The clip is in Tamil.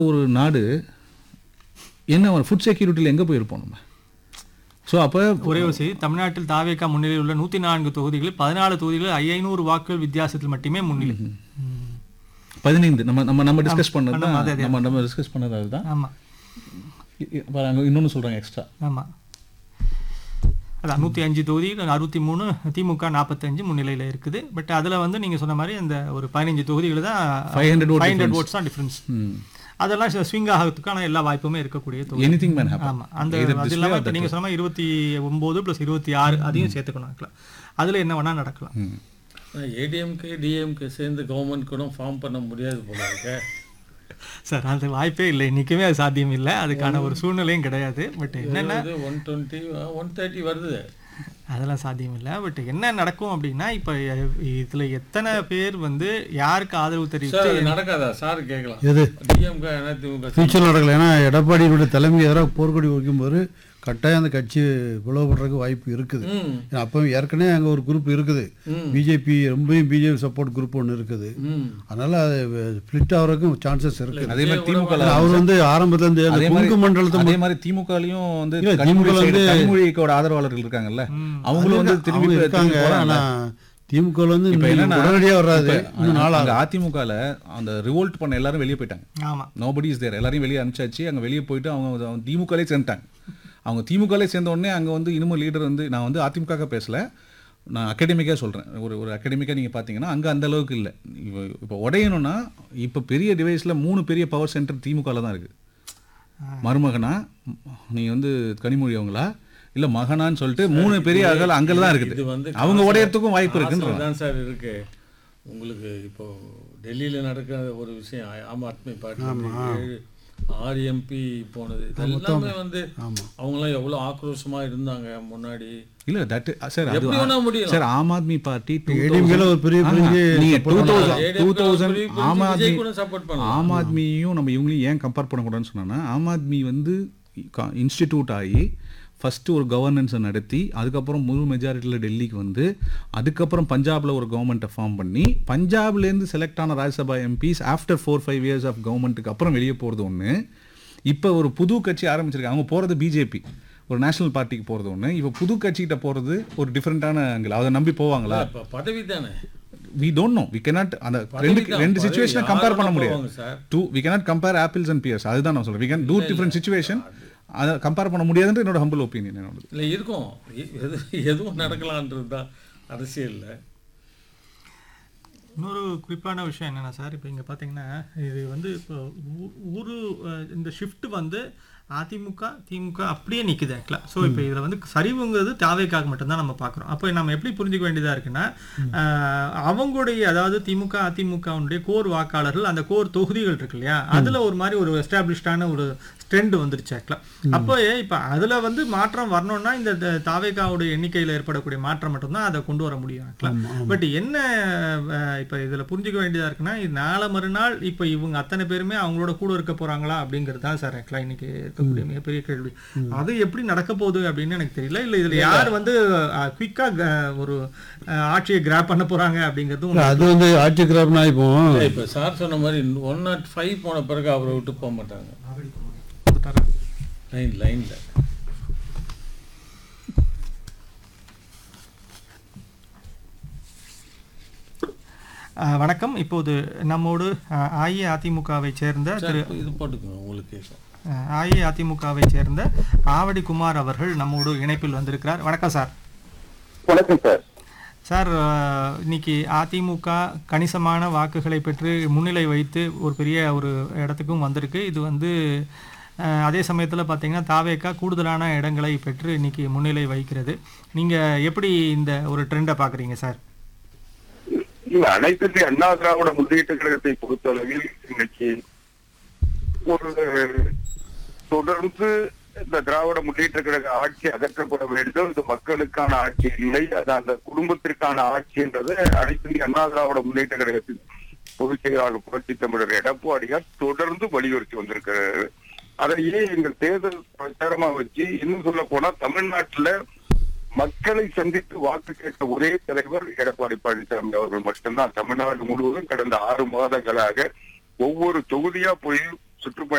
ஒரு நாடு என்ன ஃபுட் செக்யூரிட்டியில் எங்கே போயிருப்போம் நம்ம ஸோ அப்போ ஒரே ஒரு செய்தி தமிழ்நாட்டில் தாவேகா முன்னிலையில் உள்ள நூத்தி நான்கு தொகுதிகளில் பதினாலு தொகுதிகளில் ஐநூறு வாக்குகள் வித்தியாசத்தில் மட்டுமே முன்னிலை ம். பதினைந்து நம்ம நம்ம நம்ம டிஸ்கஸ் பண்ணது ஆமா, தான் அதே, அதே. நம்ம நம்ம டிஸ்கஸ் பண்ணது அதுதான் ஆமா அங்கே இன்னொன்று சொல்கிறாங்க எக்ஸ்ட்ரா ஆமா அதான் நூற்றி அஞ்சு தொகுதி அறுபத்தி மூணு திமுக நாற்பத்தஞ்சு முன்னிலையில் இருக்குது பட் அதில் வந்து நீங்கள் சொன்ன மாதிரி அந்த ஒரு பதினஞ்சு தொகுதிகள் தான் 500 vote ஃபைவ் ஹண்ட்ரட் ஓட்ஸ் தான் டிஃப்ரென்ஸ் அதெல்லாம் ஸ்விங் ஆகிறதுக்கான எல்லா வாய்ப்புமே இருக்கக்கூடிய தொகுதி எனி திங் மேன் ஆமா அந்த அது இல்லாமல் இப்போ நீங்கள் சொன்ன மாதிரி இருபத்தி ஒம்பது ப்ளஸ் இருபத்தி ஆறு அதையும் சேர்த்துக்கணும் actually. அதுல என்ன வேணா நடக்கலாம் ஏடிஎம்கே டிஎம்கே சேர்ந்து கவர்மெண்ட் கூட ஃபார்ம் பண்ண முடியாது போல இருக்க சார் அந்த வாய்ப்பே இல்லை இன்னைக்குமே அது சாத்தியம் இல்லை அதுக்கான ஒரு சூழ்நிலையும் கிடையாது பட் என்னென்ன ஒன் டுவெண்ட்டி ஒன் தேர்ட்டி வருது அதெல்லாம் சாத்தியம் இல்லை பட் என்ன நடக்கும் அப்படின்னா இப்போ இதுல எத்தனை பேர் வந்து யாருக்கு ஆதரவு சார் தெரிவித்து அது நடக்காதா சார் கேட்கலாம் எது டிஎம்கே அதிமுக ஃபியூச்சர் நடக்கல ஏன்னா எடப்பாடியினுடைய தலைமை எதிராக போர்க்கொடி வைக்கும்போது கட்டாயம் அந்த கட்சி பிளவுபடுறதுக்கு வாய்ப்பு இருக்குது ம் ஏன்னா அப்போ ஏற்கனவே அங்கே ஒரு குரூப் இருக்குது பிஜேபி ரொம்பவும் பிஜேபி சப்போர்ட் குரூப் ஒன்று இருக்குது ம் அதனால அது ஸ்பிளிட் ஆகிறதுக்கும் சான்சஸ் இருக்குது அதே மாதிரி திமுக ஏன்னா அவர் வந்து ஆரம்பத்துல இருந்து அந்த அதே மாதிரி குங்கு மண்டலத்தை அதே மாதிரி திமுகலையும் வந்து இல்ல, கனிமொழி திமுக side- வந்து- கனிமொழிக்கோட ஆதரவாளர்கள் இருக்காங்கல்ல அவங்களும் வந்து திரும்பி அவங்க திரும்பி இருக்காங்க போறாங்கல்ல. ஆனா திமுக வந்து இப்ப இன்னும் என்னன்னா உடனடியா வராது இப்ப இன்னும் நாள் அங்க அதிமுகல அந்த ரிவோல்ட் பண்ண எல்லாரும் வெளியே போயிட்டாங்க ஆமா நோபடி இஸ் தேர் எல்லாரையும் வெளியே அனுப்பிச்சாச்சு அங்க வெளியே போயிட்டு அவங்க அவங்க திமுகலே சேர்ந்துட்டாங்க அவங்க திமுகலே சேர்ந்த உடனே அங்க வந்து இனிமே லீடர் வந்து நான் வந்து அதிமுக பேசல நான் அகாடமிக்காக சொல்கிறேன் ஒரு ஒரு அகாடமிக்காக நீங்கள் பார்த்தீங்கன்னா அங்கே அந்த அளவுக்கு இல்லை இப்போ இப்போ உடையணும்னா இப்போ பெரிய டிவைஸில் மூணு பெரிய பவர் சென்டர் திமுகவில் தான் இருக்குது மருமகனா நீ வந்து கனிமொழி அவங்களா இல்லை மகனான்னு சொல்லிட்டு மூணு பெரிய அகல் அங்கே தான் இது இருக்குது வந்து அவங்க உடையறதுக்கும் வாய்ப்பு இருக்குன்ற தான் சார் இருக்கு உங்களுக்கு இப்போ டெல்லியில நடக்கிற ஒரு விஷயம் ஆம் ஆத்மி பார்ட்டி ஏழு ஆறு எம்பி போனது இதெல்லாமே வந்து அவங்களாம் எவ்வளவு ஆக்ரோஷமா இருந்தாங்க முன்னாடி இல்லை தட் சார் அது எப்படி வேணா முடியும் சார் ஆம் ஆத்மி பார்ட்டி ஏடிஎம்கேல ஒரு பெரிய பிரிஞ்சு நீங்க டூ தௌசண்ட் ADMK டூ ஒரு தௌசண்ட் பெரிய பிரிஞ்சு ஆம் ஆத்மி விஜய் கூட support பண்ணலாம். ஆம் ஆத்மியும் நம்ம இவங்களையும் ஏன் கம்பேர் பண்ணக்கூடாதுன்னு சொன்னா ஆம் ஆத்மி வந்து இன்ஸ்டிடியூட் ஆகி ஃபஸ்ட்டு ஒரு கவர்னன்ஸை நடத்தி அதுக்கப்புறம் முழு மெஜாரிட்டியில் டெல்லிக்கு வந்து அதுக்கப்புறம் பஞ்சாபில் ஒரு கவர்மெண்ட்டை ஃபார்ம் பண்ணி பஞ்சாப்லேருந்து செலக்ட் ஆன Rajya Sabha MPs after four five years of கவர்மெண்ட்டுக்கு அப்புறம் வெளியே போகிறது ஒன்று இப்போ ஒரு புது கட்சி ஆரம்பிச்சிருக்காங்க அவங்க போகிறது பிஜேபி ஒரு நேஷனல் பார்ட்டிக்கு போகிறது ஒன்று இப்போ புது கட்சிகிட்ட போகிறது ஒரு டிஃப்ரெண்ட்டான ஆங்கிள் அதை நம்பி போவாங்களா இப்ப பதவி தானே we don't know we cannot அந்த ரெண்டு தான், ரெண்டு பதவி சுச்சுவேஷனை யார் கம்பேர் பண்ண வேணா முடியாது போவாங்க sir. Two we cannot compare apples and pears அதுதான் நான் சொல்றேன் we can two different situation அதை கம்பேர் பண்ண முடியாதுன்ற என்னோட ஹம்பிள் ஒப்பீனியன் என்னோட இல்ல இருக்கும் எ- எது எதுவும் நடக்கலான்றது தான் அரசியல்ல இன்னொரு குறிப்பான விஷயம் என்னன்னா சார் இப்போ இங்கே பார்த்தீங்கன்னா இது வந்து இப்போ ஊ- ஊரு அஹ், இந்த ஷிஃப்ட் வந்து அதிமுக திமுக அப்படியே நிற்குது ஆக்சுவலாக ஸோ இப்போ இதில் வந்து சரிவுங்கிறது தேவைக்காக மட்டும்தான் நம்ம பார்க்குறோம் அப்போ நம்ம எப்படி புரிஞ்சுக்க வேண்டியதாக இருக்குன்னா அஹ், அவங்களுடைய அதாவது திமுக அதிமுகவுடைய கோர் வாக்காளர்கள் அந்த கோர் தொகுதிகள் இருக்கு இல்லையா அதில் ஒரு மாதிரி ஒரு எஸ்டாப்ளிஷ்டான ஒரு ட்ரெண்ட் வந்துருச்சு ஆக்சுவலாக அப்போ இப்போ அதில் வந்து மாற்றம் வரணும்னா இந்த த- தாவேகாவுடைய எண்ணிக்கையில் ஏற்படக்கூடிய மாற்றம் மட்டும்தான் அதை கொண்டு வர முடியும் ஆக்சுவலாக பட் என்ன அஹ், இப்ப இதுல புரிஞ்சுக்க வேண்டியதா இருக்குன்னா இது நாளை மறுநாள் இப்ப இவங்க அத்தனை பேருமே அவங்களோட கூட இருக்க போறாங்களா அப்படிங்கிறது தான் சார் ஆக்சுவலா இன்னைக்கு இருக்கக்கூடிய மிகப்பெரிய கேள்வி அது எப்படி நடக்க போகுது அப்படின்னு எனக்கு தெரியல இல்ல இதுல யார் வந்து குயிக்கா ஒரு அஹ், ஆட்சியை கிராப் பண்ண போறாங்க அப்படிங்கிறதும் இல்ல, அது வந்து ஆட்சி கிராப்னா இப்போ இல்ல, இப்ப சார் சொன்ன மாதிரி ஒன் நாட் ஃபைவ் போன பிறகு அவரை விட்டு போக மாட்டாங்க லைன் லைன்ல அஹ், வணக்கம் இப்போது நம்மோடு அஹ், அஇஅதிமுகவை சேர்ந்த திரு இது போட்டுக்கோங்க உங்களுக்கு கேட்கும் அஹ், அஇஅதிமுகவை சேர்ந்த ஆவடி குமார் அவர்கள் நம்மோடு இணைப்பில் வந்திருக்கிறார் வணக்கம் சார் வணக்கம் சார் சார் அஹ், இன்னைக்கு அதிமுக கணிசமான வாக்குகளை பெற்று முன்னிலை வைத்து ஒரு பெரிய ஒரு இடத்துக்கும் வந்திருக்கு இது வந்து அஹ், அதே சமயத்தில் பார்த்தீங்கன்னா தாவேக்கா கூடுதலான இடங்களை பெற்று இன்னைக்கு முன்னிலை வைக்கிறது நீங்கள் எப்படி இந்த ஒரு ட்ரெண்டை பார்க்குறீங்க சார் இல்ல அனைத்து இந்திய அண்ணா திராவிட முன்னேற்ற கழகத்தை பொறுத்தளவில் இன்னைக்கு ஒரு தொடர்ந்து இந்த திராவிட முன்னேற்ற கழக ஆட்சி அகற்றப்பட வேண்டும் இது மக்களுக்கான ஆட்சி இல்லை அது அந்த குடும்பத்திற்கான ஆட்சி என்றது அனைத்து இந்திய அண்ணா திராவிட முன்னேற்ற கழகத்தின் பொதுச் செயலாளர் புரட்சி தமிழர் எடப்பாடியார் தொடர்ந்து வலியுறுத்தி வந்திருக்கிறார் அதையே எங்கள் தேர்தல் பிரச்சாரமா வச்சு இன்னும் சொல்ல போனா தமிழ்நாட்டுல மக்களை சந்தித்து வாக்கு கேட்ட ஒரே தலைவர் எடப்பாடி பழனிசாமி அவர்கள் மட்டும்தான் தமிழ்நாடு முழுவதும் கடந்த ஆறு மாதங்களாக ஒவ்வொரு தொகுதியா போய் சுற்றுப்பயணம்